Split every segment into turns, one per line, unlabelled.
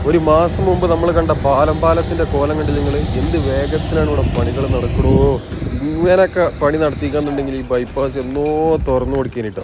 ഒരു മാസം മുമ്പ് നമ്മൾ കണ്ട പാലം പാലത്തിന്റെ കോലം കണ്ടില്ല നിങ്ങൾ എന്ത് വേഗത്തിലാണ് ഇവിടെ പണികൾ നടക്കണോ ഇങ്ങനെയൊക്കെ പണി നടത്തിക്കാന്നുണ്ടെങ്കിൽ ഈ ബൈപ്പാസ് എന്നോ തുറന്നു കൊടുക്കാനിട്ടോ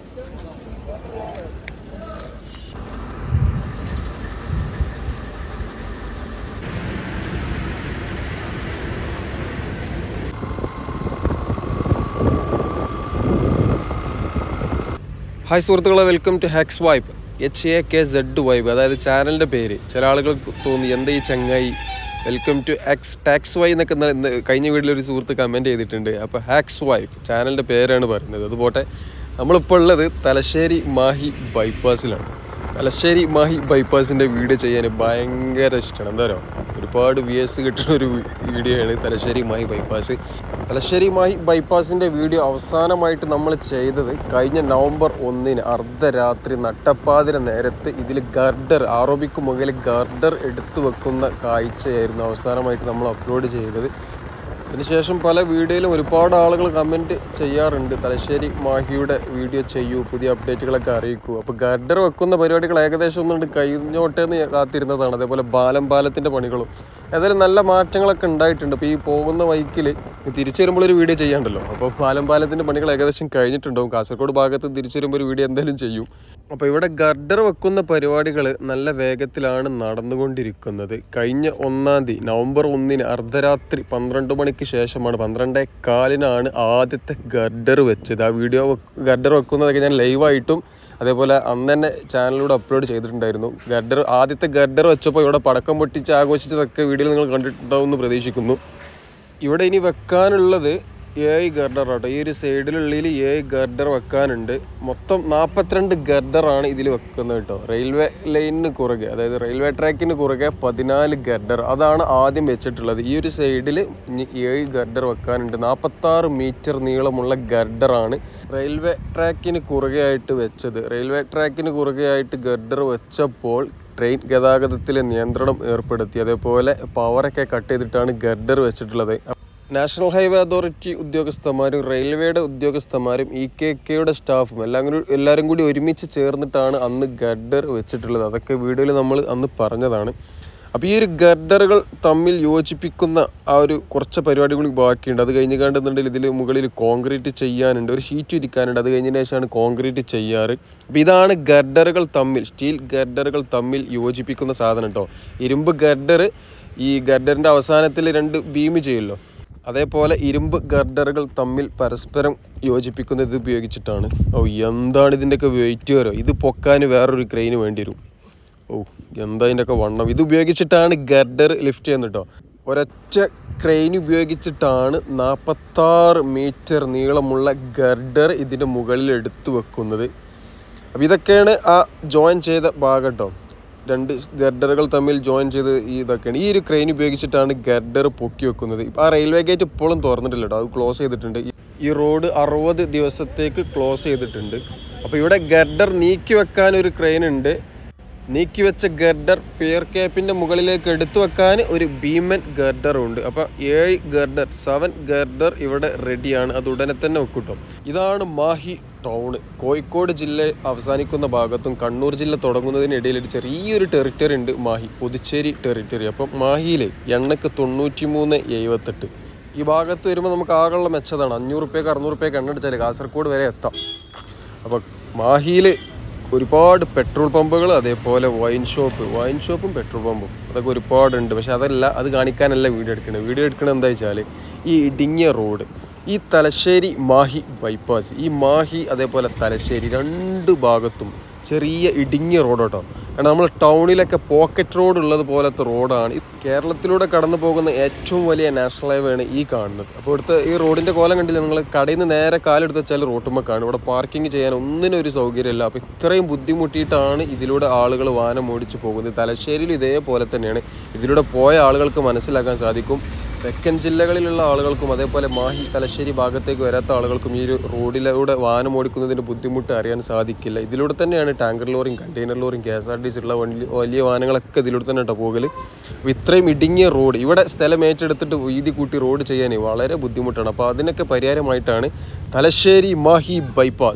ഹായ് സുഹൃത്തുക്കളെ welcome to hacks vibe H A K Z vibe അതായത് ചാനലിൻ്റെ പേര് ചില ആളുകൾ തോന്നി എന്താ ഈ ചങ്ങായി welcome to X tax Y എന്നൊക്കെ ഇന്നലെ- ഇന്ന് കഴിഞ്ഞ വീട്ടിൽ ഒരു സുഹൃത്ത് കമൻറ്റ് ചെയ്തിട്ടുണ്ട് അപ്പോൾ ഹാക്സ് വൈബ് ചാനലിൻ്റെ പേരാണ് പറയുന്നത് അതുപോട്ടെ നമ്മളിപ്പോൾ ഉള്ളത് തലശ്ശേരി മാഹി ബൈപ്പാസിലാണ് തലശ്ശേരി മാഹി ബൈപ്പാസിൻ്റെ വീഡിയോ ചെയ്യാൻ ഭയങ്കര ഇഷ്ടമാണ് എന്താ പറയുക ഒരുപാട് വ്യൂസ് കിട്ടുന്ന ഒരു വീഡിയോ ആണ് തലശ്ശേരി മാഹി ബൈപ്പാസ് തലശ്ശേരി മാഹി ബൈപ്പാസിൻ്റെ വീഡിയോ അവസാനമായിട്ട് നമ്മൾ ചെയ്തത് കഴിഞ്ഞ നവംബർ ഒന്നിന് അർദ്ധരാത്രി നട്ടപ്പാതിര നേരത്ത് ഇതിൽ ഗർഡർ ആറോബിക്ക് മുകളിൽ ഗർഡർ എടുത്തു വെക്കുന്ന കാഴ്ചയായിരുന്നു അവസാനമായിട്ട് നമ്മൾ അപ്ലോഡ് ചെയ്തത് അതിനുശേഷം പല വീഡിയോയിലും ഒരുപാട് ആളുകൾ കമൻറ്റ് ചെയ്യാറുണ്ട് തലശ്ശേരി മാഹിയുടെ വീഡിയോ ചെയ്യൂ പുതിയ അപ്ഡേറ്റുകളൊക്കെ അറിയിക്കൂ അപ്പോൾ ഗർഡർ വെക്കുന്ന പരിപാടികൾ ഏകദേശം ഒന്നുണ്ട് കഴിഞ്ഞോട്ടെ എന്ന് കാത്തിരുന്നതാണ് അതേപോലെ ബാലം പാലത്തിൻ്റെ പണികളും ഏതായാലും നല്ല മാറ്റങ്ങളൊക്കെ ഉണ്ടായിട്ടുണ്ട് അപ്പോൾ ഈ പോകുന്ന വൈക്കിൽ തിരിച്ചു വരുമ്പോൾ ഒരു വീഡിയോ ചെയ്യാണ്ടല്ലോ അപ്പോൾ പാലം പാലത്തിൻ്റെ പണികൾ ഏകദേശം കഴിഞ്ഞിട്ടുണ്ടാവും കാസർഗോഡ് ഭാഗത്ത് തിരിച്ചു വരുമ്പോൾ ഒരു വീഡിയോ എന്തായാലും ചെയ്യും അപ്പോൾ ഇവിടെ ഗർഡർ വെക്കുന്ന പരിപാടികൾ നല്ല വേഗത്തിലാണ് നടന്നുകൊണ്ടിരിക്കുന്നത് കഴിഞ്ഞ ഒന്നാം തീയതി നവംബർ ഒന്നിന് അർദ്ധരാത്രി പന്ത്രണ്ട് മണിക്ക് ശേഷമാണ് പന്ത്രണ്ടേ കാലിനാണ് ആദ്യത്തെ ഗർഡർ വെച്ചത് ആ വീഡിയോ ഗർഡർ വെക്കുന്നതൊക്കെ ഞാൻ ലൈവായിട്ടും അതേപോലെ അന്ന് തന്നെ ചാനലിലൂടെ അപ്ലോഡ് ചെയ്തിട്ടുണ്ടായിരുന്നു ഗർഡർ ആദ്യത്തെ ഗർഡർ വെച്ചപ്പോൾ ഇവിടെ പടക്കം പൊട്ടിച്ച് ആഘോഷിച്ചതൊക്കെ വീഡിയോയിൽ നിങ്ങൾ കണ്ടിട്ടുണ്ടാവുമെന്ന് പ്രതീക്ഷിക്കുന്നു ഇവിടെ ഇനി വെക്കാനുള്ളത് ഏഴ് ഗർഡർ ആട്ടോ ഈ ഒരു സൈഡിലുള്ളിൽ ഏഴ് ഗർഡർ വെക്കാനുണ്ട് മൊത്തം നാൽപ്പത്തിരണ്ട് ഗർഡറാണ് ഇതിൽ വെക്കുന്നത് കേട്ടോ റെയിൽവേ ലൈനിന് കുറുകെ അതായത് റെയിൽവേ ട്രാക്കിന് കുറുകെ പതിനാല് ഗർഡർ അതാണ് ആദ്യം വെച്ചിട്ടുള്ളത് ഈ ഒരു സൈഡിൽ ഇനി ഏഴ് ഗർഡർ വെക്കാനുണ്ട് നാൽപ്പത്താറ് മീറ്റർ നീളമുള്ള ഗർഡറാണ് റെയിൽവേ ട്രാക്കിന് കുറുകെയായിട്ട് വെച്ചത് റെയിൽവേ ട്രാക്കിന് കുറുകെയായിട്ട് ഗർഡർ വെച്ചപ്പോൾ ട്രെയിൻ ഗതാഗതത്തിലെ നിയന്ത്രണം ഏർപ്പെടുത്തി അതേപോലെ പവറൊക്കെ കട്ട് ചെയ്തിട്ടാണ് ഗർഡർ വെച്ചിട്ടുള്ളത് നാഷണൽ ഹൈവേ അതോറിറ്റി ഉദ്യോഗസ്ഥന്മാരും റെയിൽവേയുടെ ഉദ്യോഗസ്ഥന്മാരും ഇ കെ കെയുടെ സ്റ്റാഫും എല്ലാം കൂടി എല്ലാവരും കൂടി ഒരുമിച്ച് ചേർന്നിട്ടാണ് അന്ന് ഗർഡർ വെച്ചിട്ടുള്ളത് അതൊക്കെ വീഡിയോയിൽ നമ്മൾ അന്ന് പറഞ്ഞതാണ് അപ്പോൾ ഈ ഒരു ഗർഡറുകൾ തമ്മിൽ യോജിപ്പിക്കുന്ന ആ ഒരു കുറച്ച് പരിപാടി കൂടി ബാക്കിയുണ്ട് അത് കഴിഞ്ഞ് കണ്ടെന്നുണ്ടെങ്കിൽ ഇതിൽ മുകളിൽ കോൺക്രീറ്റ് ചെയ്യാനുണ്ട് ഒരു ഷീറ്റ് ഇരിക്കാനുണ്ട് അത് കഴിഞ്ഞതിന് ശേഷമാണ് കോൺക്രീറ്റ് ചെയ്യാറ് അപ്പോൾ ഇതാണ് ഗർഡറുകൾ തമ്മിൽ സ്റ്റീൽ ഗർഡറുകൾ തമ്മിൽ യോജിപ്പിക്കുന്ന സാധനം കേട്ടോ ഇരുമ്പ് ഗർഡർ ഈ ഗർഡറിൻ്റെ അവസാനത്തിൽ രണ്ട് ബീം ചെയ്യുമല്ലോ അതേപോലെ ഇരുമ്പ് ഗർഡറുകൾ തമ്മിൽ പരസ്പരം യോജിപ്പിക്കുന്നത് ഇത് ഉപയോഗിച്ചിട്ടാണ് ഓ എന്താണ് ഇതിൻ്റെയൊക്കെ വെയിറ്റ് വരോ ഇത് പൊക്കാൻ വേറൊരു ക്രെയിന് വേണ്ടി വരും ഓ എന്താ ഇതിൻ്റെയൊക്കെ വണ്ണം ഇത് ഉപയോഗിച്ചിട്ടാണ് ഗർഡർ ലിഫ്റ്റ് ചെയ്യുന്നത് കേട്ടോ ഒരൊറ്റ ക്രെയിൻ ഉപയോഗിച്ചിട്ടാണ് നാൽപ്പത്താറ് മീറ്റർ നീളമുള്ള ഗർഡർ ഇതിൻ്റെ മുകളിൽ എടുത്തു വെക്കുന്നത് അപ്പോൾ ഇതൊക്കെയാണ് ആ ജോയിൻ ചെയ്ത ഭാഗം കേട്ടോ രണ്ട് ഗർഡറുകൾ തമ്മിൽ ജോയിൻ ചെയ്ത് ഈ ഇതൊക്കെയാണ് ഈ ഒരു ക്രെയിൻ ഉപയോഗിച്ചിട്ടാണ് ഗർഡർ പൊക്കി വെക്കുന്നത് ഇപ്പം ആ റെയിൽവേ ഗേറ്റ് ഇപ്പോഴും തുറന്നിട്ടില്ല കേട്ടോ അത് ക്ലോസ് ചെയ്തിട്ടുണ്ട് ഈ- ഈ റോഡ് അറുപത് ദിവസത്തേക്ക് ക്ലോസ് ചെയ്തിട്ടുണ്ട് അപ്പോൾ ഇവിടെ ഗർഡർ നീക്കി വെക്കാൻ ഒരു ക്രെയിൻ ഉണ്ട് നീക്കി വെച്ച ഗർഡർ പിയർ ക്യാപ്പിന്റെ മുകളിലേക്ക് എടുത്തു വെക്കാൻ ഒരു ഭീമൻ ഗർഡർ ഉണ്ട് അപ്പോൾ ഏഴ് ഗർഡർ സെവൻ ഗർഡർ ഇവിടെ റെഡിയാണ് അത് ഉടനെ തന്നെ വെക്കൂട്ടോ ഇതാണ് മാഹി ടൗൺ കോഴിക്കോട് ജില്ല അവസാനിക്കുന്ന ഭാഗത്തും കണ്ണൂർ ജില്ല തുടങ്ങുന്നതിനിടയിൽ ഒരു ചെറിയൊരു ടെറിറ്ററി ഉണ്ട് മാഹി പുതുച്ചേരി ടെറിറ്ററി അപ്പം മാഹിയിൽ എണ്ണക്ക് തൊണ്ണൂറ്റി മൂന്ന് എഴുപത്തെട്ട് ഈ ഭാഗത്ത് വരുമ്പോൾ നമുക്ക് ആകെയുള്ള മെച്ചതാണ് അഞ്ഞൂറ് റുപ്യക്ക് അറുന്നൂറ് റുപ്യക്ക് എണ്ണ അടിച്ചാൽ കാസർഗോഡ് വരെ എത്താം അപ്പോൾ മാഹിയിൽ ഒരുപാട് പെട്രോൾ പമ്പുകൾ അതേപോലെ വൈൻ ഷോപ്പ് വൈൻ ഷോപ്പും പെട്രോൾ പമ്പും അതൊക്കെ ഒരുപാടുണ്ട് പക്ഷെ അതല്ല അത് കാണിക്കാനല്ല വീഡിയോ എടുക്കുന്നത് വീഡിയോ എടുക്കുന്നത് എന്താ വെച്ചാൽ ഈ ഇടുങ്ങിയ റോഡ് ഈ തലശ്ശേരി മാഹി ബൈപ്പാസ് ഈ മാഹി അതേപോലെ തലശ്ശേരി രണ്ട് ഭാഗത്തും ചെറിയ ഇടുങ്ങിയ റോഡ് കേട്ടോ കാരണം നമ്മൾ ടൗണിലൊക്കെ പോക്കറ്റ് റോഡ് ഉള്ളത് പോലത്തെ റോഡാണ് ഇത് കേരളത്തിലൂടെ കടന്നു പോകുന്ന ഏറ്റവും വലിയ നാഷണൽ ഹൈവേ ആണ് ഈ കാണുന്നത് അപ്പോൾ ഇവിടുത്തെ ഈ റോഡിൻ്റെ കോലം കണ്ടില്ല നിങ്ങൾ കടയിൽ നിന്ന് നേരെ കാലെടുത്ത് വെച്ചാൽ റോട്ടുമ്പോൾ കാണും ഇവിടെ പാർക്കിംഗ് ചെയ്യാൻ ഒന്നിനും ഒരു സൗകര്യമില്ല അപ്പോൾ ഇത്രയും ബുദ്ധിമുട്ടിയിട്ടാണ് ഇതിലൂടെ ആളുകൾ വാഹനം ഓടിച്ചു പോകുന്നത് തലശ്ശേരിയിൽ ഇതേപോലെ തന്നെയാണ് ഇതിലൂടെ പോയ ആളുകൾക്ക് മനസ്സിലാക്കാൻ സാധിക്കും തെക്കൻ ജില്ലകളിലുള്ള ആളുകൾക്കും അതേപോലെ മാഹി തലശ്ശേരി ഭാഗത്തേക്ക് വരാത്ത ആളുകൾക്കും ഈ ഒരു റോഡിലൂടെ വാഹനം ഓടിക്കുന്നതിൻ്റെ ബുദ്ധിമുട്ട് അറിയാൻ സാധിക്കില്ല ഇതിലൂടെ തന്നെയാണ് ടാങ്കർ ലോറിയും കണ്ടെയ്നർ ലോറിയും K S R T C ഉള്ള വലിയ വലിയ വാഹനങ്ങളൊക്കെ ഇതിലൂടെ തന്നെ കേട്ടോ പോകൽ അപ്പോൾ ഇത്രയും ഇടുങ്ങിയ റോഡ് ഇവിടെ സ്ഥലം ഏറ്റെടുത്തിട്ട് വീതി കൂട്ടി റോഡ് ചെയ്യാൻ വളരെ ബുദ്ധിമുട്ടാണ് അപ്പോൾ അതിനൊക്കെ പരിഹാരമായിട്ടാണ് തലശ്ശേരി മാഹി ബൈപ്പാസ്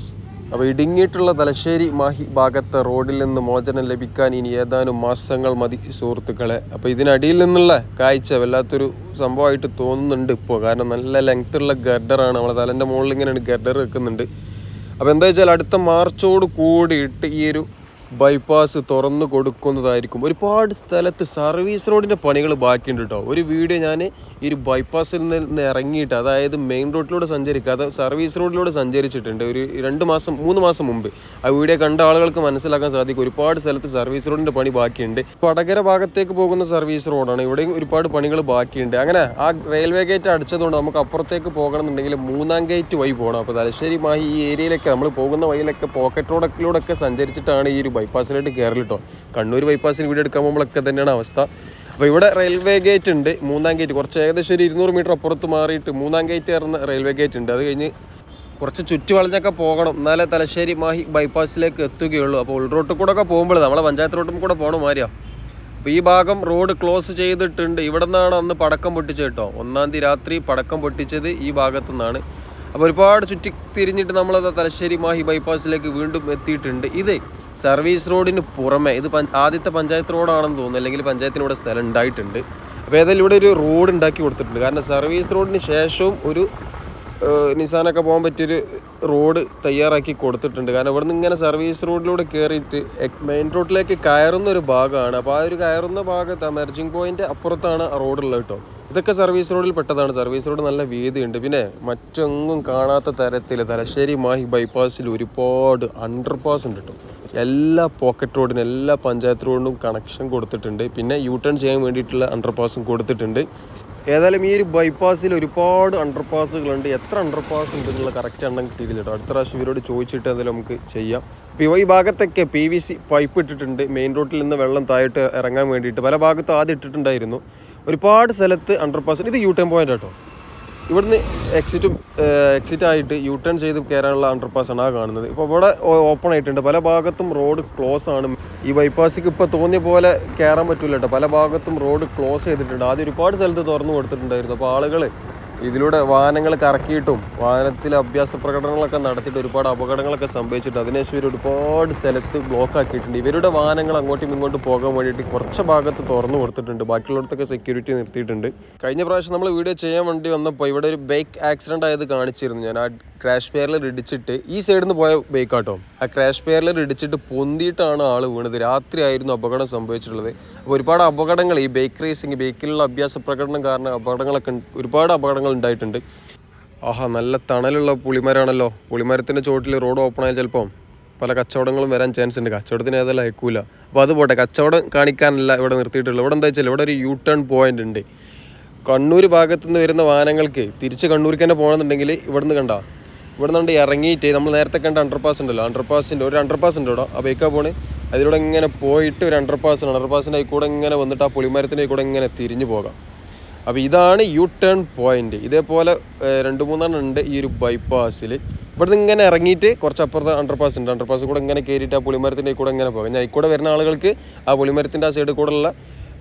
അപ്പോൾ ഇടുങ്ങിയിട്ടുള്ള തലശ്ശേരി മാഹി ഭാഗത്തെ റോഡിൽ നിന്ന് മോചനം ലഭിക്കാൻ ഇനി ഏതാനും മാസങ്ങൾ മതി സുഹൃത്തുക്കളെ അപ്പോൾ ഇതിനടിയിൽ നിന്നുള്ള കാഴ്ച വല്ലാത്തൊരു സംഭവമായിട്ട് തോന്നുന്നുണ്ട് ഇപ്പോൾ കാരണം നല്ല ലെങ്ത്തുള്ള ഗർഡറാണ് നമ്മളെ തലൻ്റെ മുകളിൽ ഇങ്ങനെ ഗർഡർ വെക്കുന്നുണ്ട് അപ്പോൾ എന്താ വെച്ചാൽ അടുത്ത മാർച്ചോട് കൂടിയിട്ട് ഈ ഒരു ബൈപ്പാസ് തുറന്നു കൊടുക്കുന്നതായിരിക്കും ഒരുപാട് സ്ഥലത്ത് സർവീസ് റോഡിൻ്റെ പണികൾ ബാക്കിയുണ്ട് കേട്ടോ ഒരു വീഡിയോ ഞാൻ ഈ ഒരു ബൈപ്പാസിൽ നിന്ന് ഇറങ്ങിയിട്ട് അതായത് മെയിൻ റോഡിലൂടെ സഞ്ചരിക്കാതെ സർവീസ് റോഡിലൂടെ സഞ്ചരിച്ചിട്ടുണ്ട് ഒരു രണ്ട് മാസം മൂന്ന് മാസം മുമ്പ് ആ വീഡിയോ കണ്ട ആളുകൾക്ക് മനസ്സിലാക്കാൻ സാധിക്കും ഒരുപാട് സ്ഥലത്ത് സർവീസ് റോഡിൻ്റെ പണി ബാക്കിയുണ്ട് വടകര ഭാഗത്തേക്ക് പോകുന്ന സർവീസ് റോഡാണ് ഇവിടെയും ഒരുപാട് പണികൾ ബാക്കിയുണ്ട് അങ്ങനെ ആ റെയിൽവേ ഗേറ്റ് അടിച്ചതുകൊണ്ട് നമുക്ക് അപ്പുറത്തേക്ക് പോകണമെന്നുണ്ടെങ്കിൽ മൂന്നാം ഗേറ്റ് വഴി പോകണം അപ്പോൾ തലശ്ശേരി മാഹി ഈ ഏരിയയിലൊക്കെ നമ്മൾ പോകുന്ന വഴിയിലൊക്കെ പോക്കറ്റ് റോഡിലൂടെ ഒക്കെ സഞ്ചരിച്ചിട്ടാണ് ഈ ഒരു ബൈപ്പാസിലോട്ട് കയറൽ കേട്ടോ കണ്ണൂർ ബൈപ്പാസിൽ വീഡിയോ എടുക്കാൻ പോകുമ്പോഴൊക്കെ തന്നെയാണ് അവസ്ഥ അപ്പോൾ ഇവിടെ റെയിൽവേ ഗേറ്റ് ഉണ്ട് മൂന്നാം ഗേറ്റ് കുറച്ച് ഏകദേശം ഒരു ഇരുന്നൂറ് മീറ്റർ അപ്പുറത്ത് മാറിയിട്ട് മൂന്നാം ഗേറ്റ് കയറുന്ന റെയിൽവേ ഗേറ്റ് ഉണ്ട് അത് കഴിഞ്ഞ് കുറച്ച് ചുറ്റി വളഞ്ഞൊക്കെ പോകണം എന്നാലേ തലശ്ശേരി മാഹി ബൈപ്പാസിലേക്ക് എത്തുകയുള്ളൂ അപ്പോൾ ഉൾറോട്ടിൽ കൂടെ ഒക്കെ പോകുമ്പോൾ നമ്മളെ പഞ്ചായത്ത് റോട്ടിൽ കൂടെ പോകണം മാറിയാ അപ്പോൾ ഈ ഭാഗം റോഡ് ക്ലോസ് ചെയ്തിട്ടുണ്ട് ഇവിടെ നിന്നാണ് അന്ന് പടക്കം പൊട്ടിച്ചത് കേട്ടോ ഒന്നാം തീയതി രാത്രി പടക്കം പൊട്ടിച്ചത് ഈ ഭാഗത്തു നിന്നാണ് അപ്പോൾ ഒരുപാട് ചുറ്റി തിരിഞ്ഞിട്ട് നമ്മളത് തലശ്ശേരി മാഹി ബൈപ്പാസിലേക്ക് വീണ്ടും എത്തിയിട്ടുണ്ട് ഇത് സർവീസ് റോഡിന് പുറമെ ഇത് പഞ്ച- ആദ്യത്തെ പഞ്ചായത്ത് റോഡാണെന്ന് തോന്നുന്നു അല്ലെങ്കിൽ പഞ്ചായത്തിന് ഇവിടെ സ്ഥലം ഉണ്ടായിട്ടുണ്ട് അപ്പോൾ ഏതായാലും ഇവിടെ ഒരു റോഡ് ഉണ്ടാക്കി കൊടുത്തിട്ടുണ്ട് കാരണം സർവീസ് റോഡിന് ശേഷവും ഒരു ഏഹ് നിസാനൊക്കെ പോകാൻ പറ്റിയൊരു റോഡ് തയ്യാറാക്കി കൊടുത്തിട്ടുണ്ട് കാരണം ഇവിടുന്ന് ഇങ്ങനെ സർവീസ് റോഡിലൂടെ കയറിയിട്ട് മെയിൻ റോഡിലേക്ക് കയറുന്ന ഒരു ഭാഗമാണ് അപ്പോൾ ആ ഒരു കയറുന്ന ഭാഗത്ത് മെർജിങ് പോയിന്റ് അപ്പുറത്താണ് ആ റോഡുള്ളത് കേട്ടോ ഇതൊക്കെ സർവീസ് റോഡിൽ പെട്ടതാണ് സർവീസ് റോഡ് നല്ല വീതിയുണ്ട് പിന്നെ മറ്റെങ്ങും കാണാത്ത തരത്തിൽ തലശ്ശേരി മാഹി ബൈപ്പാസിൽ ഒരുപാട് അണ്ടർപാസ് ഉണ്ട് കേട്ടോ എല്ലാ പോക്കറ്റ് റോഡിനും എല്ലാ പഞ്ചായത്ത് റോഡിനും കണക്ഷൻ കൊടുത്തിട്ടുണ്ട് പിന്നെ യു ടേൺ ചെയ്യാൻ വേണ്ടിയിട്ടുള്ള അണ്ടർപാസും കൊടുത്തിട്ടുണ്ട് ഏതായാലും ഈ ഒരു ബൈപ്പാസിൽ ഒരുപാട് അണ്ടർപാസുകളുണ്ട് എത്ര അണ്ടർപാസ് ഉണ്ട് എന്നുള്ള കറക്റ്റ് എണ്ണം കിട്ടിയില്ല കേട്ടോ അടുത്ത പ്രാവശ്യം ഇവരോട് ചോദിച്ചിട്ട് എന്തായാലും നമുക്ക് ചെയ്യാം ഇപ്പോൾ ഈ ഭാഗത്തൊക്കെ പി വി സി പൈപ്പ് ഇട്ടിട്ടുണ്ട് മെയിൻ റോഡിൽ നിന്ന് വെള്ളം താഴോട്ട് ഇറങ്ങാൻ വേണ്ടിയിട്ട് പല ഭാഗത്തും ആദ്യം ഇട്ടിട്ടുണ്ടായിരുന്നു ഒരുപാട് സ്ഥലത്ത് അണ്ടർപാസ് ഇത് യു ടേൺ പോയിന്റ് കേട്ടോ ഇവിടുന്ന് എക്സിറ്റും എക്സിറ്റ് ആയിട്ട് യു ടേൺ ചെയ്ത് കയറാനുള്ള അണ്ടർപാസ് ആണ് ആ കാണുന്നത് ഇപ്പോൾ ഇവിടെ ഓപ്പൺ ആയിട്ടുണ്ട് പല ഭാഗത്തും റോഡ് ക്ലോസ് ആണ് ഈ ബൈപ്പാസിക്ക് ഇപ്പോൾ തോന്നിയ പോലെ കയറാൻ പറ്റില്ല കേട്ടോ പല ഭാഗത്തും റോഡ് ക്ലോസ് ചെയ്തിട്ടുണ്ട് ആദ്യം ഒരുപാട് സ്ഥലത്ത് തുറന്നു കൊടുത്തിട്ടുണ്ടായിരുന്നു അപ്പോൾ ആളുകൾ ഇതിലൂടെ വാഹനങ്ങൾ കറക്കിയിട്ടും വാഹനത്തിൽ അഭ്യാസ പ്രകടനങ്ങളൊക്കെ നടത്തിയിട്ട് ഒരുപാട് അപകടങ്ങളൊക്കെ സംഭവിച്ചിട്ട് അതിനുശേഷം ഇവർ ഒരുപാട് സ്ഥലത്ത് ബ്ലോക്ക് ആക്കിയിട്ടുണ്ട് ഇവരുടെ വാഹനങ്ങൾ അങ്ങോട്ടും ഇങ്ങോട്ടും പോകാൻ വേണ്ടിയിട്ട് കുറച്ച് ഭാഗത്ത് തുറന്നു കൊടുത്തിട്ടുണ്ട് ബാക്കിയുള്ളിടത്തൊക്കെ സെക്യൂരിറ്റി നിർത്തിയിട്ടുണ്ട് കഴിഞ്ഞ പ്രാവശ്യം നമ്മൾ വീഡിയോ ചെയ്യാൻ വേണ്ടി വന്നപ്പോൾ ഇവിടെ ഒരു ബൈക്ക് ആക്സിഡന്റ് ആയത് കാണിച്ചിരുന്നു ഞാൻ ആ ക്രാഷ് പെയറിൽ ഇടിച്ചിട്ട് ഈ സൈഡിൽ നിന്ന് പോയ ബൈക്ക് ആട്ടോ ആ ക്രാഷ് പെയറിൽ ഇടിച്ചിട്ട് പൊന്തിയിട്ടാണ് ആൾ വീണത് രാത്രി ആയിരുന്നു അപകടം സംഭവിച്ചിട്ടുള്ളത് അപ്പോൾ ഒരുപാട് അപകടങ്ങൾ ഈ ബൈക്ക് റേസിംഗ് ബൈക്കിലുള്ള അഭ്യാസ പ്രകടനം കാരണം അപകടങ്ങളൊക്കെ ഉണ്ട്- ഒരുപാട് അപകടങ്ങൾ ഉണ്ടായിട്ടുണ്ട് ആഹാ നല്ല തണലുള്ള പുളിമരമാണല്ലോ പുളിമരത്തിൻ്റെ ചോട്ടിൽ റോഡ് ഓപ്പൺ ആയാൽ ചിലപ്പം പല കച്ചവടങ്ങളും വരാൻ ചാൻസ് ഉണ്ട് കച്ചവടത്തിന് ഏതായാലും അയക്കൂല അപ്പോൾ അത് പോട്ടെ കച്ചവടം കാണിക്കാനല്ല ഇവിടെ നിർത്തിയിട്ടുള്ളത് ഇവിടെ എന്താ വെച്ചാൽ ഇവിടെ ഒരു യു ടേൺ പോയിന്റ് ഉണ്ട് കണ്ണൂർ ഭാഗത്തു നിന്ന് വരുന്ന വാഹനങ്ങൾക്ക് തിരിച്ച് കണ്ണൂർക്ക് തന്നെ പോകണമെന്നുണ്ടെങ്കിൽ ഇവിടുന്ന് കണ്ട ഇവിടെ നിന്ന് ഇറങ്ങിയിട്ട് നമ്മൾ നേരത്തെ കണ്ട അണ്ടർപാസ് ഉണ്ടല്ലോ അണ്ടർപാസിൻ്റെ ഒരു അണ്ടർപാസ് ഉണ്ട് ഇവിടെ ആ ബൈക്കാ പോണ് അതിലൂടെ ഇങ്ങനെ പോയിട്ട് ഒരു അണ്ടർപാസ് ഉണ്ട് അണ്ടർപാസിൻ്റെ കൂടെ ഇങ്ങനെ വന്നിട്ട് ആ പുളിമരത്തിൻ്റെ കൂടെ ഇങ്ങനെ തിരിഞ്ഞു പോകാം അപ്പോൾ ഇതാണ് യു ടേൺ പോയിന്റ് ഇതേപോലെ ഏഹ്, രണ്ട് മൂന്നെണ്ണം ഉണ്ട് ഈ ഒരു ബൈപ്പാസിൽ ഇവിടുന്ന് ഇങ്ങനെ ഇറങ്ങിയിട്ട് കുറച്ച് അപ്പുറത്ത് അണ്ടർപാസ് ഉണ്ട് അണ്ടർപാസ് കൂടെ ഇങ്ങനെ കയറിയിട്ട് ആ പുളിമരത്തിൻ്റെ കൂടെ ഇങ്ങനെ പോകാം ഞാൻ കൂടെ വരുന്ന ആളുകൾക്ക് ആ പുളിമരത്തിൻ്റെ ആ സൈഡിൽ കൂടെ ഉള്ള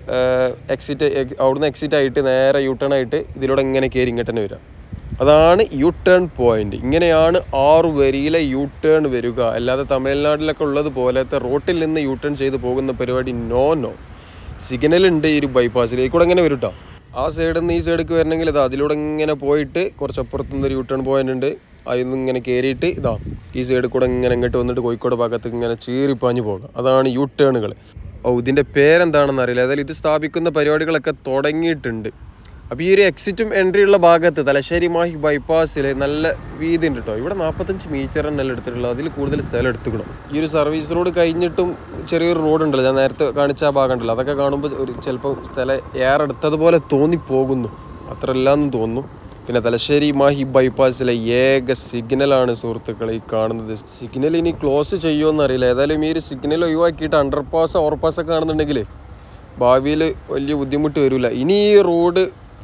എക്സിറ്റ് അവിടുന്ന് എക്സിറ്റ് ആയിട്ട് നേരെ യു ടേൺ ആയിട്ട് ഇതിലൂടെ ഇങ്ങനെ കയറി ഇങ്ങോട്ട് തന്നെ വരാം അതാണ് യു ടേൺ പോയിന്റ് ഇങ്ങനെയാണ് ആറ് വരിയിലെ യു ടേൺ വരിക അല്ലാതെ തമിഴ്നാട്ടിലൊക്കെ ഉള്ളത് പോലത്തെ റോട്ടിൽ നിന്ന് യു ടേൺ ചെയ്ത് പോകുന്ന പരിപാടി നോ നോ സിഗ്നൽ ഉണ്ട് ഈ ഒരു ബൈപ്പാസിൽ ഈ കൂടെ ഇങ്ങനെ വരും ട്ടോ ആ സൈഡിൽ നിന്ന് ഈ സൈഡിലേക്ക് വരണമെങ്കിൽ ഇതാ അതിലൂടെ ഇങ്ങനെ പോയിട്ട് കുറച്ച് അപ്പുറത്ത് നിന്ന് ഒരു യു ടേൺ പോയിന്റ് ഉണ്ട് അതിൽ നിന്ന് ഇങ്ങനെ കയറിയിട്ട് ഇതാ ഈ സൈഡിൽ കൂടെ ഇങ്ങനെ ഇങ്ങോട്ട് വന്നിട്ട് കോഴിക്കോട് ഭാഗത്ത് ഇങ്ങനെ ചീറിപ്പാഞ്ഞു പോകാം അതാണ് യു ടേണുകൾ ഓ ഇതിൻ്റെ പേരെന്താണെന്ന് അറിയില്ല ഏതായാലും ഇത് സ്ഥാപിക്കുന്ന പരിപാടികളൊക്കെ തുടങ്ങിയിട്ടുണ്ട് അപ്പോൾ ഈ ഒരു എക്സിറ്റും എൻട്രി ഉള്ള ഭാഗത്ത് തലശ്ശേരി മാഹി ബൈപ്പാസിൽ നല്ല വീതി ഉണ്ട് കേട്ടോ ഇവിടെ നാൽപ്പത്തഞ്ച് മീറ്റർ തന്നെയല്ല എടുത്തിട്ടുള്ളത് അതിൽ കൂടുതൽ സ്ഥലം എടുത്തുക്കണം ഈ ഒരു സർവീസ് റോഡ് കഴിഞ്ഞിട്ടും ചെറിയൊരു റോഡ് ഉണ്ടല്ലോ ഞാൻ നേരത്തെ കാണിച്ച ആ ഭാഗം ഉണ്ടല്ലോ അതൊക്കെ കാണുമ്പോൾ ഒരു ചിലപ്പോൾ സ്ഥലം ഏറെ എടുത്തതുപോലെ തോന്നിപ്പോകുന്നു അത്ര എല്ലാന്നും തോന്നുന്നു പിന്നെ തലശ്ശേരി മാഹി ബൈപ്പാസിലെ ഏക സിഗ്നലാണ് സുഹൃത്തുക്കളെ ഈ കാണുന്നത് സിഗ്നൽ ഇനി ക്ലോസ് ചെയ്യുമോ അറിയില്ല ഏതായാലും ഈ ഒരു സിഗ്നൽ ഒഴിവാക്കിയിട്ട് അണ്ടർപാസ് ഓവർപാസ് ഒക്കെ കാണുന്നുണ്ടെങ്കിൽ ഭാവിയിൽ വലിയ ബുദ്ധിമുട്ട് വരില്ല ഇനി ഈ റോഡ്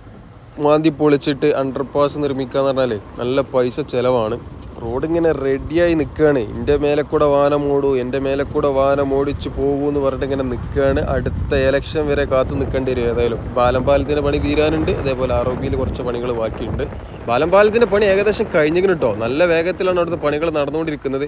മാന്തി പൊളിച്ചിട്ട് അണ്ടർപാസ് നിർമ്മിക്കുക എന്ന് പറഞ്ഞാൽ നല്ല പൈസ ചിലവാണ് റോഡ് ഇങ്ങനെ റെഡിയായി നിൽക്കുകയാണ് എൻ്റെ മേലെ കൂടെ വാഹനം ഓടൂ എൻ്റെ മേലെ കൂടെ വാഹനം ഓടിച്ച് പോകൂ എന്ന് പറഞ്ഞിട്ട് ഇങ്ങനെ നിൽക്കുകയാണ് അടുത്ത ഇലക്ഷൻ വരെ കാത്തു നിൽക്കേണ്ടി വരും ഏതായാലും ബാലം പാലത്തിൻ്റെ പണി തീരാനുണ്ട് അതേപോലെ ആർ ഒ ബിയിൽ കുറച്ച് പണികൾ ബാക്കിയുണ്ട് ബാലം പാലത്തിൻ്റെ പണി ഏകദേശം കഴിഞ്ഞിരിക്കുന്നു കേട്ടോ നല്ല വേഗത്തിലാണ് അവിടുത്തെ പണികൾ നടന്നുകൊണ്ടിരിക്കുന്നത്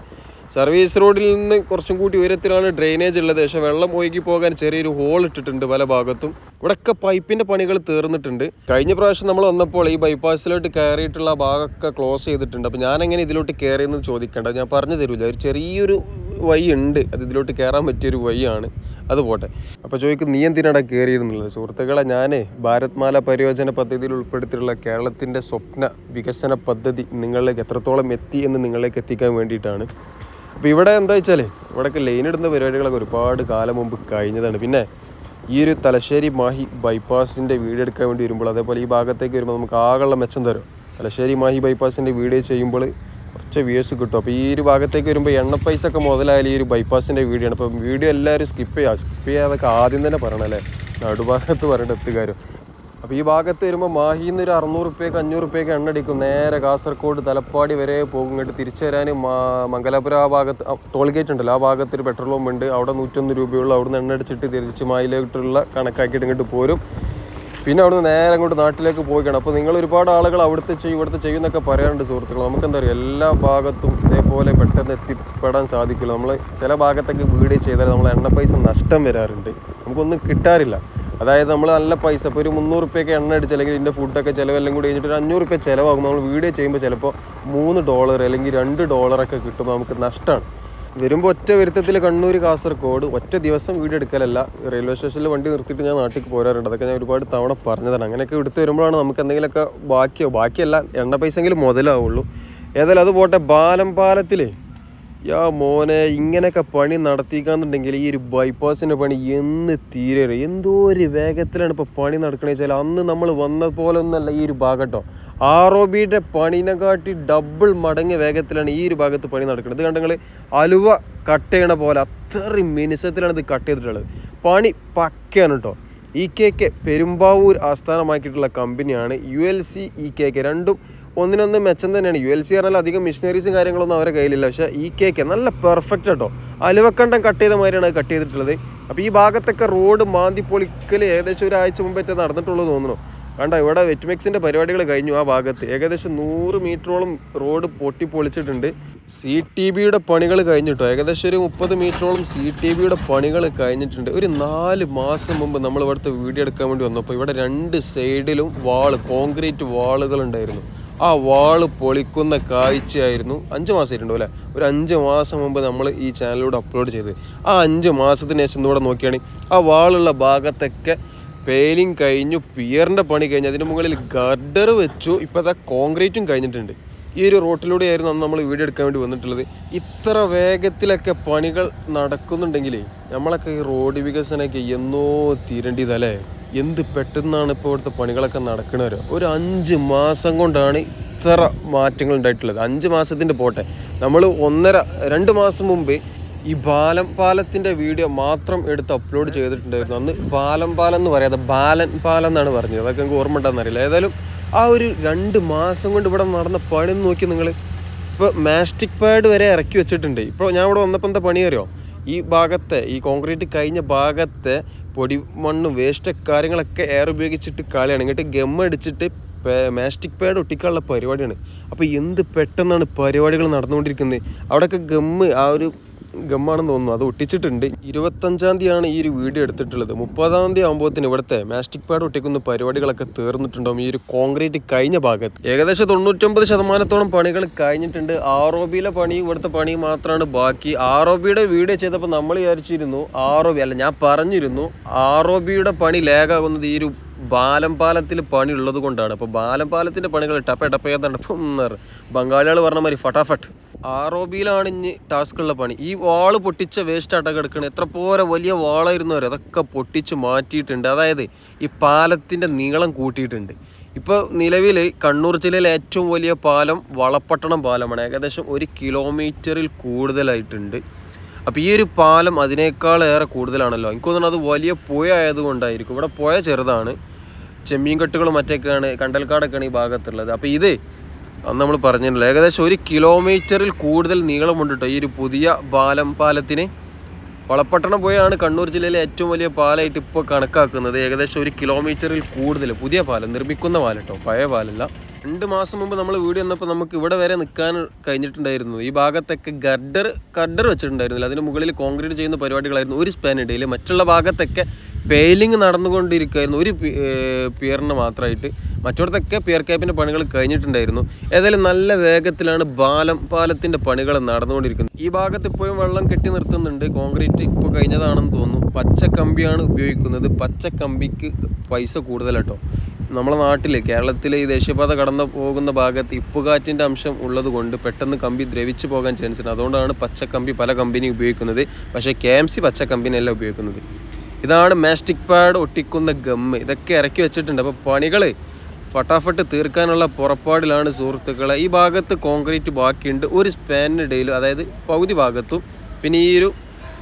സർവീസ് റോഡിൽ നിന്ന് കുറച്ചും കൂടി ഉയരത്തിലാണ് ഡ്രെയിനേജ് ഉള്ളത് പക്ഷേ വെള്ളം ഒഴുകി പോകാൻ ചെറിയൊരു ഹോൾ ഇട്ടിട്ടുണ്ട് പല ഭാഗത്തും ഇവിടെയൊക്കെ പൈപ്പിൻ്റെ പണികൾ തീർന്നിട്ടുണ്ട് കഴിഞ്ഞ പ്രാവശ്യം നമ്മൾ വന്നപ്പോൾ ഈ ബൈപ്പാസിലോട്ട് കയറിയിട്ടുള്ള ആ ഭാഗമൊക്കെ ക്ലോസ് ചെയ്തിട്ടുണ്ട് അപ്പോൾ ഞാനെങ്ങനെ ഇതിലോട്ട് കയറിയെന്ന് ചോദിക്കേണ്ട ഞാൻ പറഞ്ഞു തരൂല ഒരു ചെറിയൊരു വഴി ഉണ്ട് അത് ഇതിലോട്ട് കയറാൻ പറ്റിയൊരു വഴിയാണ് അത് പോട്ടെ അപ്പോൾ ചോദിക്കും നീ എന്തിനാടാ കയറിയിരുന്നുള്ളത് സുഹൃത്തുക്കളെ ഞാൻ ഭാരത്മാല പരിയോജന പദ്ധതിയിൽ ഉൾപ്പെടുത്തിയിട്ടുള്ള കേരളത്തിൻ്റെ സ്വപ്ന വികസന പദ്ധതി നിങ്ങളിലേക്ക് എത്രത്തോളം എത്തി എന്ന് നിങ്ങളിലേക്ക് എത്തിക്കാൻ വേണ്ടിയിട്ടാണ് അപ്പോൾ ഇവിടെ എന്താ വെച്ചാൽ ഇവിടെയൊക്കെ ലൈൻ ഇടുന്ന പരിപാടികളൊക്കെ ഒരുപാട് കാലം മുമ്പ് കഴിഞ്ഞതാണ് പിന്നെ ഈ ഒരു തലശ്ശേരി മാഹി ബൈപ്പാസിൻ്റെ വീഡിയോ എടുക്കാൻ വേണ്ടി വരുമ്പോൾ അതേപോലെ ഈ ഭാഗത്തേക്ക് വരുമ്പോൾ നമുക്ക് ആകെയുള്ള മെച്ചം തരും തലശ്ശേരി മാഹി ബൈപ്പാസിൻ്റെ വീഡിയോ ചെയ്യുമ്പോൾ കുറച്ച് വ്യൂസ് കിട്ടും അപ്പോൾ ഈ ഒരു ഭാഗത്തേക്ക് വരുമ്പോൾ എണ്ണ പൈസ ഒക്കെ മുതലായാലും ഈ ഒരു ബൈപ്പാസിൻ്റെ വീഡിയോ ആണ് അപ്പോൾ വീഡിയോ എല്ലാവരും സ്കിപ്പ് ചെയ്യുക സ്കിപ്പ് ചെയ്യാതൊക്കെ ആദ്യം തന്നെ പറയണം അല്ലേ നടുഭാഗത്ത് പറയേണ്ട എത്തുകാരും അപ്പോൾ ഈ ഭാഗത്ത് വരുമ്പോൾ മാഹിയിൽ നിന്ന് ഒരു അറുന്നൂറ് റുപ്യക്ക് അഞ്ഞൂറ് റുപ്യക്ക് എണ്ണ അടിക്കും നേരെ കാസർഗോഡ് തലപ്പാടി വരെ പോകും ഇങ്ങോട്ട് തിരിച്ചു വരാൻ മംഗലാപുരം ആ ഭാഗത്ത് ടോൾ ഗേറ്റ് ഉണ്ടല്ലോ ആ ഭാഗത്ത് ഒരു പെട്രോൾ പമ്പ് ഉണ്ട് അവിടെ നൂറ്റൊന്ന് രൂപയുള്ള അവിടുന്ന് എണ്ണ അടിച്ചിട്ട് തിരിച്ച് മായിലോട്ടുള്ള കണക്കാക്കിയിട്ട് ഇങ്ങോട്ട് പോരും പിന്നെ അവിടുന്ന് നേരെ അങ്ങോട്ട് നാട്ടിലേക്ക് പോയിക്കണം അപ്പോൾ നിങ്ങൾ ഒരുപാട് ആളുകൾ അവിടുത്തെ ചെയ്യും ഇവിടുത്തെ ചെയ്യും എന്നൊക്കെ പറയാറുണ്ട് സുഹൃത്തുക്കൾ നമുക്ക് എന്താ പറയുക എല്ലാ ഭാഗത്തും ഇതേപോലെ പെട്ടെന്ന് എത്തിപ്പെടാൻ സാധിക്കില്ല നമ്മൾ ചില ഭാഗത്തൊക്കെ വീഡിയോ ചെയ്താൽ നമ്മൾ എണ്ണ പൈസ നഷ്ടം വരാറുണ്ട് നമുക്കൊന്നും കിട്ടാറില്ല അതായത് നമ്മൾ നല്ല പൈസ ഇപ്പോൾ ഒരു മുന്നൂറ് റുപ്യൊക്കെ എണ്ണ അടിച്ച് അല്ലെങ്കിൽ ഇതിൻ്റെ ഫുഡൊക്കെ ചിലവെല്ലാം കൂടി കഴിഞ്ഞിട്ട് ഒരു അഞ്ഞൂറ് റുപ്യ ചിലവാകും നമ്മൾ വീഡിയോ ചെയ്യുമ്പോൾ ചിലപ്പോൾ മൂന്ന് ഡോളർ അല്ലെങ്കിൽ രണ്ട് ഡോളറൊക്കെ കിട്ടുമ്പോൾ നമുക്ക് നഷ്ടമാണ് വരുമ്പോൾ ഒറ്റ വരുത്തത്തിൽ കണ്ണൂർ കാസർഗോഡ് ഒറ്റ ദിവസം വീഡിയോ എടുക്കലല്ല റെയിൽവേ സ്റ്റേഷനിൽ വണ്ടി നിർത്തിയിട്ട് ഞാൻ നാട്ടിൽ പോരാറുണ്ട് അതൊക്കെ ഞാൻ ഒരുപാട് തവണ പറഞ്ഞതാണ് അങ്ങനെയൊക്കെ എടുത്ത് വരുമ്പോഴാണ് നമുക്ക് എന്തെങ്കിലുമൊക്കെ ബാക്കിയോ ബാക്കിയല്ല എണ്ണ പൈസെങ്കിലും മുതലാവുള്ളൂ ഏതായാലും അത് പോട്ടെ ബാലം പാലത്തിലേ യാ മോനെ ഇങ്ങനെയൊക്കെ പണി നടത്തിക്കാന്നുണ്ടെങ്കിൽ ഈ ഒരു ബൈപ്പാസിൻ്റെ പണി എന്ന് തീരെ എന്തോ ഒരു വേഗത്തിലാണ് ഇപ്പോൾ പണി നടക്കണേ വെച്ചാൽ അന്ന് നമ്മൾ വന്ന പോലെ ഒന്നല്ല ഈ ഒരു ഭാഗം കേട്ടോ ആർ ഒ ബിയുടെ പണിനെക്കാട്ടി ഡബിൾ മടങ്ങ് വേഗത്തിലാണ് ഈ ഒരു ഭാഗത്ത് പണി നടക്കുന്നത് ഇത് കണ്ടെങ്കിൽ അലുവ കട്ട് ചെയ്യണ പോലെ അത്രയും മിനിസത്തിലാണ് ഇത് കട്ട് ചെയ്തിട്ടുള്ളത് പണി പക്കയാണ് കേട്ടോ ഇ കെ കെ പെരുമ്പാവൂർ ആസ്ഥാനമാക്കിയിട്ടുള്ള കമ്പനിയാണ് U L C E K K രണ്ടും ഒന്നിനൊന്ന് മെച്ചം തന്നെയാണ് യു എൽ സി പറഞ്ഞാൽ അധികം മിഷനറീസും കാര്യങ്ങളൊന്നും അവരുടെ കയ്യിലില്ല പക്ഷേ ഇ കെ കെ നല്ല പെർഫെക്റ്റ് കേട്ടോ അലുവക്കണ്ടം കട്ട് ചെയ്ത മാതിരിയാണ് അത് കട്ട് ചെയ്തിട്ടുള്ളത് അപ്പോൾ ഈ ഭാഗത്തൊക്കെ റോഡ് മാന്തി പൊളിക്കൽ ഏകദേശം ഒരാഴ്ച മുമ്പേറ്റേ നടന്നിട്ടുള്ളൂ തോന്നുന്നു കണ്ട ഇവിടെ വെറ്റ്മെക്സിൻ്റെ പരിപാടികൾ കഴിഞ്ഞു ആ ഭാഗത്ത് ഏകദേശം നൂറ് മീറ്ററോളം റോഡ് പൊട്ടി പൊളിച്ചിട്ടുണ്ട് സി ടി ബിയുടെ പണികൾ കഴിഞ്ഞിട്ടോ ഏകദേശം ഒരു മുപ്പത് മീറ്ററോളം സി ടി ബിയുടെ പണികൾ കഴിഞ്ഞിട്ടുണ്ട് ഒരു നാല് മാസം മുമ്പ് നമ്മൾ ഇവിടുത്തെ വീഡിയോ എടുക്കാൻ വേണ്ടി വന്നപ്പോൾ ഇവിടെ രണ്ട് സൈഡിലും വാള് കോൺക്രീറ്റ് വാളുകൾ ഉണ്ടായിരുന്നു ആ വാള് പൊളിക്കുന്ന കാഴ്ചയായിരുന്നു അഞ്ച് മാസമായിട്ടുണ്ടോ അല്ലേ ഒരു അഞ്ച് മാസം മുമ്പ് നമ്മൾ ഈ ചാനലിലൂടെ അപ്ലോഡ് ചെയ്ത് ആ അഞ്ച് മാസത്തിന് ശേഷം ഇവിടെ നോക്കിയാണെങ്കിൽ ആ വാളുള്ള ഭാഗത്തൊക്കെ പെയിലിംഗ് കഴിഞ്ഞു പിയറിൻ്റെ പണി കഴിഞ്ഞു അതിന് മുകളിൽ ഗർഡർ വെച്ചു ഇപ്പോൾ അതാ കോൺക്രീറ്റും കഴിഞ്ഞിട്ടുണ്ട് ഈ ഒരു റോട്ടിലൂടെ ആയിരുന്നു അന്ന് നമ്മൾ വീഡിയോ എടുക്കാൻ വേണ്ടി വന്നിട്ടുള്ളത് ഇത്ര വേഗത്തിലൊക്കെ പണികൾ നടക്കുന്നുണ്ടെങ്കിലേ നമ്മളൊക്കെ ഈ റോഡ് വികസനമൊക്കെ എന്നോ തീരേണ്ടതല്ലേ എന്ത് പെട്ടെന്നാണ് ഇപ്പോൾ ഇവിടുത്തെ പണികളൊക്കെ നടക്കണവരോ ഒരു അഞ്ച് മാസം കൊണ്ടാണ് ഇത്ര മാറ്റങ്ങൾ ഉണ്ടായിട്ടുള്ളത് അഞ്ച് മാസത്തിൻ്റെ പോട്ടെ നമ്മൾ ഒന്നര രണ്ട് മാസം മുമ്പ് ഈ ബാലം പാലത്തിന്റെ വീഡിയോ മാത്രം എടുത്ത് അപ്ലോഡ് ചെയ്തിട്ടുണ്ടായിരുന്നു അന്ന് ബാലം പാലം എന്ന് പറയാതെ ബാലൻ പാലം എന്നാണ് പറഞ്ഞത് അതൊക്കെ എനിക്ക് ഓർമ്മ ഉണ്ടെന്നറിയില്ല ഏതായാലും ആ ഒരു രണ്ട് മാസം കൊണ്ട് ഇവിടെ നടന്ന പണി ഒന്ന് നോക്കി നിങ്ങൾ ഇപ്പോൾ മാസ്റ്റിക് പാഡ് വരെ ഇറക്കി വെച്ചിട്ടുണ്ട് ഇപ്പോൾ ഞാൻ ഇവിടെ വന്നപ്പോൾ എന്താ പണി അറിയോ ഈ ഭാഗത്തെ ഈ കോൺക്രീറ്റ് കഴിഞ്ഞ ഭാഗത്തെ പൊടി മണ്ണും വേസ്റ്റ് കാര്യങ്ങളൊക്കെ എയർ ഉപയോഗിച്ചിട്ട് കളിയാണ് ഇങ്ങോട്ട് ഗം അടിച്ചിട്ട് മാസ്റ്റിക് പാഡ് ഒട്ടിക്കാനുള്ള പരിപാടിയാണ് അപ്പോൾ എന്ത് പെട്ടെന്നാണ് പരിപാടികൾ നടന്നുകൊണ്ടിരിക്കുന്നത് അവിടെയൊക്കെ ഗമ്മ് ആ ഒരു ഗമ്മാണെന്ന് തോന്നുന്നു അത് ഒട്ടിച്ചിട്ടുണ്ട് ഇരുപത്തഞ്ചാം തീയതിയാണ് ഈ ഒരു വീഡിയോ എടുത്തിട്ടുള്ളത് മുപ്പതാം തീയതി ആകുമ്പോഴത്തേന് ഇവിടുത്തെ മാസ്റ്റിക് പാഡ് ഒട്ടിക്കുന്ന പരിപാടികളൊക്കെ തീർന്നിട്ടുണ്ടാവും ഈ ഒരു കോൺക്രീറ്റ് കഴിഞ്ഞ ഭാഗത്ത് ഏകദേശം തൊണ്ണൂറ്റൊമ്പത് ശതമാനത്തോളം പണികൾ കഴിഞ്ഞിട്ടുണ്ട് ആർ ഒ ബിയിലെ പണി ഇവിടുത്തെ പണി മാത്രമാണ് ബാക്കി ആർ ഒ ബിയുടെ വീഡിയോ ചെയ്തപ്പോൾ നമ്മൾ വിചാരിച്ചിരുന്നു ആർ ഒ ബി അല്ല ഞാൻ പറഞ്ഞിരുന്നു ആർ ഒ ബിയുടെ പണി ലാഗാകുന്നത് ഈ ഒരു ബാലം പാലത്തിൽ പണി ഉള്ളത് കൊണ്ടാണ് അപ്പോൾ ബാലം പാലത്തിന്റെ പണികൾ ടപ്പ ടപ്പ ഏതാണ്ട് ബംഗാളികൾ പറഞ്ഞ മാതിരി ഫട്ടാഫട്ട് ആർ ഒ ബിയിലാണ് ഇനി ടാസ്ക് ഉള്ള പണി ഈ വാള് പൊട്ടിച്ച വേസ്റ്റ് ആട്ടൊക്കെ എടുക്കണം എത്ര പോരെ വലിയ വാളായിരുന്നു അവർ അതൊക്കെ പൊട്ടിച്ച് മാറ്റിയിട്ടുണ്ട് അതായത് ഈ പാലത്തിന്റെ നീളം കൂട്ടിയിട്ടുണ്ട് ഇപ്പോൾ നിലവിൽ കണ്ണൂർ ജില്ലയിലെ ഏറ്റവും വലിയ പാലം വളപ്പട്ടണം പാലമാണ് ഏകദേശം ഒരു കിലോമീറ്ററിൽ കൂടുതലായിട്ടുണ്ട് അപ്പോൾ ഈ ഒരു പാലം അതിനേക്കാൾ ഏറെ കൂടുതലാണല്ലോ എനിക്ക് തോന്നുന്നു അത് വലിയ പുഴ ആയതുകൊണ്ടായിരിക്കും ഇവിടെ പുഴ ചെറുതാണ് ചെമ്മീൻ കെട്ടുകളും മറ്റൊക്കെയാണ് കണ്ടൽക്കാടൊക്കെയാണ് ഈ ഭാഗത്തുള്ളത് അപ്പോൾ ഇത് അന്ന് നമ്മൾ പറഞ്ഞിട്ടില്ല ഏകദേശം ഒരു കിലോമീറ്ററിൽ കൂടുതൽ നീളമുണ്ട് കേട്ടോ ഈ ഒരു പുതിയ പാലം പാലത്തിന് വളപ്പട്ടണം പുഴയാണ് കണ്ണൂർ ജില്ലയിലെ ഏറ്റവും വലിയ പാലമായിട്ട് ഇപ്പോൾ കണക്കാക്കുന്നത് ഏകദേശം ഒരു കിലോമീറ്ററിൽ കൂടുതൽ പുതിയ പാലം നിർമ്മിക്കുന്ന പാലം കേട്ടോ പഴയ പാലല്ല രണ്ട് മാസം മുമ്പ് നമ്മൾ വീട് വന്നപ്പോൾ നമുക്ക് ഇവിടെ വരെ നിൽക്കാൻ കഴിഞ്ഞിട്ടുണ്ടായിരുന്നു ഈ ഭാഗത്തൊക്കെ ഗഡർ ഗഡർ വെച്ചിട്ടുണ്ടായിരുന്നില്ല അതിന് മുകളിൽ കോൺക്രീറ്റ് ചെയ്യുന്ന പരിപാടികളായിരുന്നു ഒരു സ്പാൻ ഇടയിൽ മറ്റുള്ള ഭാഗത്തൊക്കെ പെയിലിംഗ് നടന്നുകൊണ്ടിരിക്കുകയായിരുന്നു ഒരു പി- ഏർ പിയറിന് മാത്രമായിട്ട് മറ്റിടത്തൊക്കെ പിയർ ക്യാപ്പിൻ്റെ പണികൾ കഴിഞ്ഞിട്ടുണ്ടായിരുന്നു ഏതായാലും നല്ല വേഗത്തിലാണ് പാലം പാലത്തിൻ്റെ പണികൾ നടന്നുകൊണ്ടിരിക്കുന്നത് ഈ ഭാഗത്ത് ഇപ്പോഴും വെള്ളം കെട്ടി നിർത്തുന്നുണ്ട് കോൺക്രീറ്റ് ഇപ്പോൾ കഴിഞ്ഞതാണെന്ന് തോന്നുന്നു പച്ച കമ്പിയാണ് ഉപയോഗിക്കുന്നത് പച്ച കമ്പിക്ക് പൈസ കൂടുതലാട്ടോ നമ്മളെ നാട്ടിൽ കേരളത്തിൽ ഈ ദേശീയപാത കടന്നു പോകുന്ന ഭാഗത്ത് ഇപ്പുകാറ്റിൻ്റെ അംശം ഉള്ളത് കൊണ്ട് പെട്ടെന്ന് കമ്പി ദ്രവിച്ചു പോകാൻ ചാൻസ് ഉണ്ട് അതുകൊണ്ടാണ് പച്ചക്കമ്പി പല കമ്പനി ഉപയോഗിക്കുന്നത് പക്ഷേ കെ എം സി പച്ചക്കമ്പിനല്ല ഉപയോഗിക്കുന്നത് ഇതാണ് മാസ്റ്റിക് പാഡ് ഒട്ടിക്കുന്ന ഗമ്മ് ഇതൊക്കെ ഇറക്കി വെച്ചിട്ടുണ്ട് അപ്പോൾ പണികൾ ഫട്ടാഫട്ട് തീർക്കാനുള്ള പുറപ്പാടിലാണ് സുഹൃത്തുക്കളെ ഈ ഭാഗത്ത് കോൺക്രീറ്റ് ബാക്കിയുണ്ട് ഒരു സ്പാനിനിടയിൽ അതായത് പകുതി ഭാഗത്തും പിന്നെ ഈ ഒരു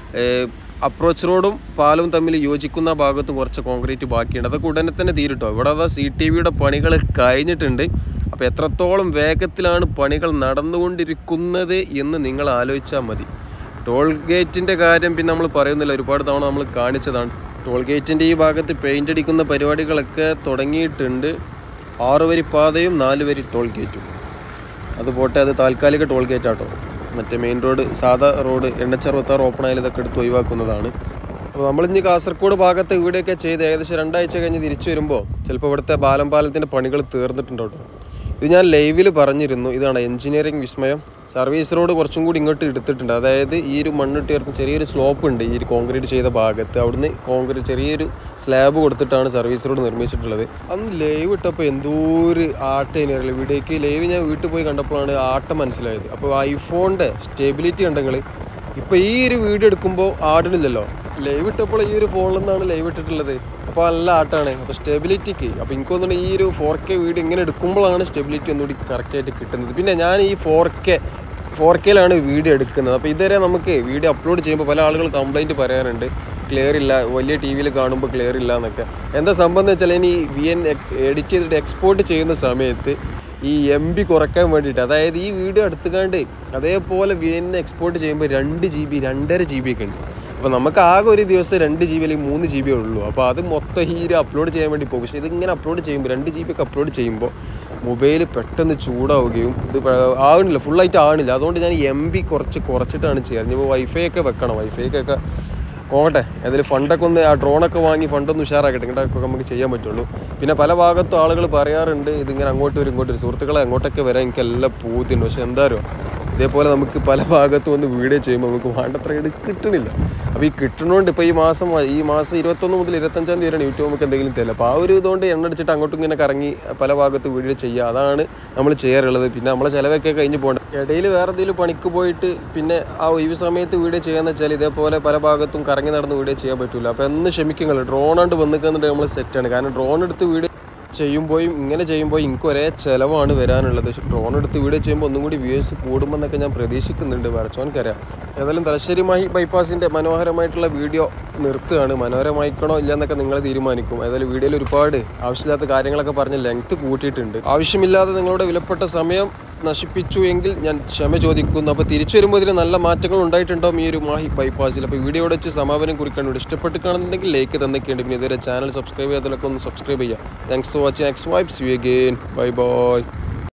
അപ്രോച്ച് റോഡും പാലവും തമ്മിൽ യോജിക്കുന്ന ഭാഗത്തും കുറച്ച് കോൺക്രീറ്റ് ബാക്കിയുണ്ട് അതൊക്കെ ഉടനെ തന്നെ തീരുട്ടോ ഇവിടെ അതാ സി ടി വിയുടെ പണികൾ കഴിഞ്ഞിട്ടുണ്ട് അപ്പോൾ എത്രത്തോളം വേഗത്തിലാണ് പണികൾ നടന്നുകൊണ്ടിരിക്കുന്നത് എന്ന് നിങ്ങൾ ആലോചിച്ചാൽ മതി ടോൾ ഗേറ്റിൻ്റെ കാര്യം പിന്നെ നമ്മൾ പറയുന്നില്ല ഒരുപാട് തവണ നമ്മൾ കാണിച്ചതാണ് ടോൾ ഗേറ്റിൻ്റെ ഈ ഭാഗത്ത് പെയിൻ്റ് അടിക്കുന്ന പരിപാടികളൊക്കെ തുടങ്ങിയിട്ടുണ്ട് ആറ് വരി പാതയും നാല് വരി ടോൾ ഗേറ്റും അത് പോട്ടെ അത് താൽക്കാലിക ടോൾ ഗേറ്റ് ആട്ടോ മറ്റേ മെയിൻ റോഡ് സാധാ റോഡ് എണ്ണച്ചറുപത്താറ് ഓപ്പൺ ആയാലും ഇതൊക്കെ എടുത്ത് ഒഴിവാക്കുന്നതാണ് അപ്പോൾ നമ്മളിഞ്ഞ് കാസർഗോഡ് ഭാഗത്ത് ഇവിടെയൊക്കെ ചെയ്ത് ഏകദേശം രണ്ടാഴ്ച കഴിഞ്ഞ് തിരിച്ചു വരുമ്പോൾ ചിലപ്പോൾ ഇവിടുത്തെ ബാലം പാലത്തിൻ്റെ പണികൾ തീർന്നിട്ടുണ്ട് കേട്ടോ ഇത് ഞാൻ ലൈവിൽ പറഞ്ഞിരുന്നു ഇതാണ് എഞ്ചിനീയറിംഗ് വിസ്മയം സർവീസ് റോഡ് കുറച്ചും കൂടി ഇങ്ങോട്ട് എടുത്തിട്ടുണ്ട് അതായത് ഈ ഒരു മണ്ണിട്ട് ചേർത്ത് ചെറിയൊരു സ്ലോപ്പ് ഉണ്ട് ഈ ഒരു കോൺക്രീറ്റ് ചെയ്ത ഭാഗത്ത് അവിടുന്ന് കോൺക്രീറ്റ് ചെറിയൊരു സ്ലാബ് കൊടുത്തിട്ടാണ് സർവീസ് റോഡ് നിർമ്മിച്ചിട്ടുള്ളത് അന്ന് ലൈവ് ഇട്ടപ്പോൾ എന്തോ ഒരു ആട്ടേനെ അറിയില്ല വീടേക്ക് ലൈവ് ഞാൻ വീട്ടിൽ പോയി കണ്ടപ്പോഴാണ് ആട്ടം മനസ്സിലായത് അപ്പോൾ ഐഫോണിൻ്റെ സ്റ്റെബിലിറ്റി ഉണ്ടെങ്കിൽ ഇപ്പോൾ ഈ ഒരു വീഡിയോ എടുക്കുമ്പോൾ ആടണില്ലല്ലോ ലൈവ് ഇട്ടപ്പോൾ ഈ ഒരു ഫോണിൽ നിന്നാണ് ലൈവ് ഇട്ടിട്ടുള്ളത് അപ്പോൾ നല്ല ആട്ടാണ് അപ്പോൾ സ്റ്റെബിലിറ്റിക്ക് അപ്പോൾ എനിക്ക് തോന്നുന്നു ഈ ഒരു ഫോർ കെ വീഡിയോ ഇങ്ങനെ എടുക്കുമ്പോഴാണ് സ്റ്റെബിലിറ്റി ഒന്നുകൂടി കറക്റ്റായിട്ട് കിട്ടുന്നത് പിന്നെ ഞാൻ ഈ ഫോർ കെ ഫോർ കെയിലാണ് വീഡിയോ എടുക്കുന്നത് അപ്പോൾ ഇതുവരെ നമുക്ക് വീഡിയോ അപ്ലോഡ് ചെയ്യുമ്പോൾ പല ആളുകൾ കംപ്ലൈൻറ്റ് പറയാറുണ്ട് ക്ലിയർ ഇല്ല വലിയ ടി വിയിൽ കാണുമ്പോൾ ക്ലിയർ ഇല്ല എന്നൊക്കെ എന്താ സംഭവം എന്ന് വെച്ചാൽ ഇനി വി എൻ എഡിറ്റ് ചെയ്തിട്ട് എക്സ്പോർട്ട് ചെയ്യുന്ന സമയത്ത് ഈ എം ബി കുറയ്ക്കാൻ വേണ്ടിയിട്ട് അതായത് ഈ വീഡിയോ എടുത്തുകാണ്ട് അതേപോലെ വി എൻ എക്സ്പോർട്ട് ചെയ്യുമ്പോൾ രണ്ട് ജി ബി രണ്ടര ജി ബി ഒക്കെ ഉണ്ട് അപ്പോൾ നമുക്ക് ആകെ ഒരു ദിവസം രണ്ട് ജി ബി അല്ലെങ്കിൽ മൂന്ന് ജി ബി ഉള്ളൂ അപ്പോൾ അത് മൊത്തം ഈ ഒരു അപ്ലോഡ് ചെയ്യാൻ വേണ്ടി പോകും പക്ഷേ ഇതിങ്ങനെ അപ്ലോഡ് ചെയ്യുമ്പോൾ രണ്ട് ജി ബി ഒക്കെ അപ്ലോഡ് ചെയ്യുമ്പോൾ മൊബൈൽ പെട്ടെന്ന് ചൂടാവുകയും ഇത് പ- ആവണില്ല ഫുള്ളായിട്ട് ആവണില്ല അതുകൊണ്ട് ഞാൻ എം ബി കുറച്ച് കുറച്ചിട്ടാണ് ചെയ്യുന്നത് ഇപ്പോൾ വൈഫൈ ഒക്കെ വെക്കണം വൈഫൈക്കൊക്കെ പോകട്ടെ അതിൽ ഫണ്ടൊക്കെ ഒന്ന് ആ ഡ്രോണൊക്കെ വാങ്ങി ഫണ്ടൊന്ന് ഉഷാറാക്കട്ടെ ഇങ്ങോട്ടൊക്കെ നമുക്ക് ചെയ്യാൻ പറ്റുള്ളൂ പിന്നെ പല ഭാഗത്തും ആളുകൾ പറയാറുണ്ട് ഇതിങ്ങനെ അങ്ങോട്ട് വരും ഇങ്ങോട്ട് വരും സുഹൃത്തുക്കളെ അങ്ങോട്ടൊക്കെ വരാൻ എനിക്ക് എല്ലാം പൂതിയുണ്ട് പക്ഷെ എന്താ അറിയോ ഇതേപോലെ നമുക്ക് പല ഭാഗത്തും വന്ന് വീഡിയോ ചെയ്യുമ്പോൾ നമുക്ക് വേണ്ടത്ര ഇത് കിട്ടണില്ല അപ്പോൾ ഈ കിട്ടണോണ്ട് ഇപ്പോൾ ഈ മാസം ഈ മാസം ഇരുപത്തൊന്ന് മുതൽ ഇരുപത്തഞ്ചാം തീയതി വരെയാണ് യൂട്യൂബ് നമുക്ക് എന്തെങ്കിലും തരില്ല അപ്പോൾ ആ ഒരു ഇതുകൊണ്ട് എണ്ണ അടിച്ചിട്ട് അങ്ങോട്ടും ഇങ്ങനെ കറങ്ങി പല ഭാഗത്ത് വീഡിയോ ചെയ്യുക അതാണ് നമ്മൾ ചെയ്യാറുള്ളത് പിന്നെ നമ്മളെ ചിലവൊക്കെ കഴിഞ്ഞ് പോകണം ഇടയിൽ വേറെ എന്തെങ്കിലും പണിക്ക് പോയിട്ട് പിന്നെ ആ ഒഴിവ് സമയത്ത് വീഡിയോ ചെയ്യാന്ന് വെച്ചാൽ ഇതേപോലെ പല ഭാഗത്തും കറങ്ങി നടന്ന് വീഡിയോ ചെയ്യാൻ പറ്റില്ല അപ്പോൾ എന്ന് ക്ഷമിക്കുങ്ങൾ ഡ്രോൺ കൊണ്ട് വന്നിക്കുന്നുണ്ട് നമ്മൾ സെറ്റാണ് കാരണം ഡ്രോൺ എടുത്ത് വീഡിയോ ചെയ്യുമ്പോഴും ഇങ്ങനെ ചെയ്യുമ്പോൾ എനിക്ക് ഒരേ ചിലവാണ് വരാനുള്ളത് പക്ഷെ ഡ്രോൺ എടുത്ത് വീഡിയോ ചെയ്യുമ്പോൾ ഒന്നും കൂടി വ്യൂസ് കൂടുമെന്നൊക്കെ ഞാൻ പ്രതീക്ഷിക്കുന്നുണ്ട് വരച്ചോൻക്കറിയാം ഏതായാലും തലശ്ശേരി മാഹി ബൈപ്പാസിൻ്റെ മനോഹരമായിട്ടുള്ള വീഡിയോ നിർത്തുകയാണ് മനോഹരമായിക്കണോ ഇല്ല എന്നൊക്കെ നിങ്ങൾ തീരുമാനിക്കും ഏതായാലും വീഡിയോയിൽ ഒരുപാട് ആവശ്യമില്ലാത്ത കാര്യങ്ങളൊക്കെ പറഞ്ഞ് ലെങ്ത് കൂട്ടിയിട്ടുണ്ട് ആവശ്യമില്ലാതെ നിങ്ങളുടെ വിലപ്പെട്ട സമയം നശിപ്പിച്ചു എങ്കിൽ ഞാൻ ക്ഷമ ചോദിക്കുന്നു അപ്പോൾ തിരിച്ചു വരുമ്പോൾ ഇതിന് നല്ല മാറ്റങ്ങൾ ഉണ്ടായിട്ടുണ്ടാവും ഈ ഒരു മാഹി ബൈപ്പാസിൽ അപ്പോൾ വീഡിയോ വെച്ച് സമാപനം കുറിക്കാനുണ്ട് ഇഷ്ടപ്പെട്ട് കാണുന്നുണ്ടെങ്കിൽ ലൈക്ക് തന്നൊക്കെയുണ്ട് പിന്നെ ഇതുവരെ ചാനൽ സബ്സ്ക്രൈബ് ചെയ്യാത്തതൊക്കെ ഒന്ന് സബ്സ്ക്രൈബ് ചെയ്യുക thanks for watching X vibes you again bye by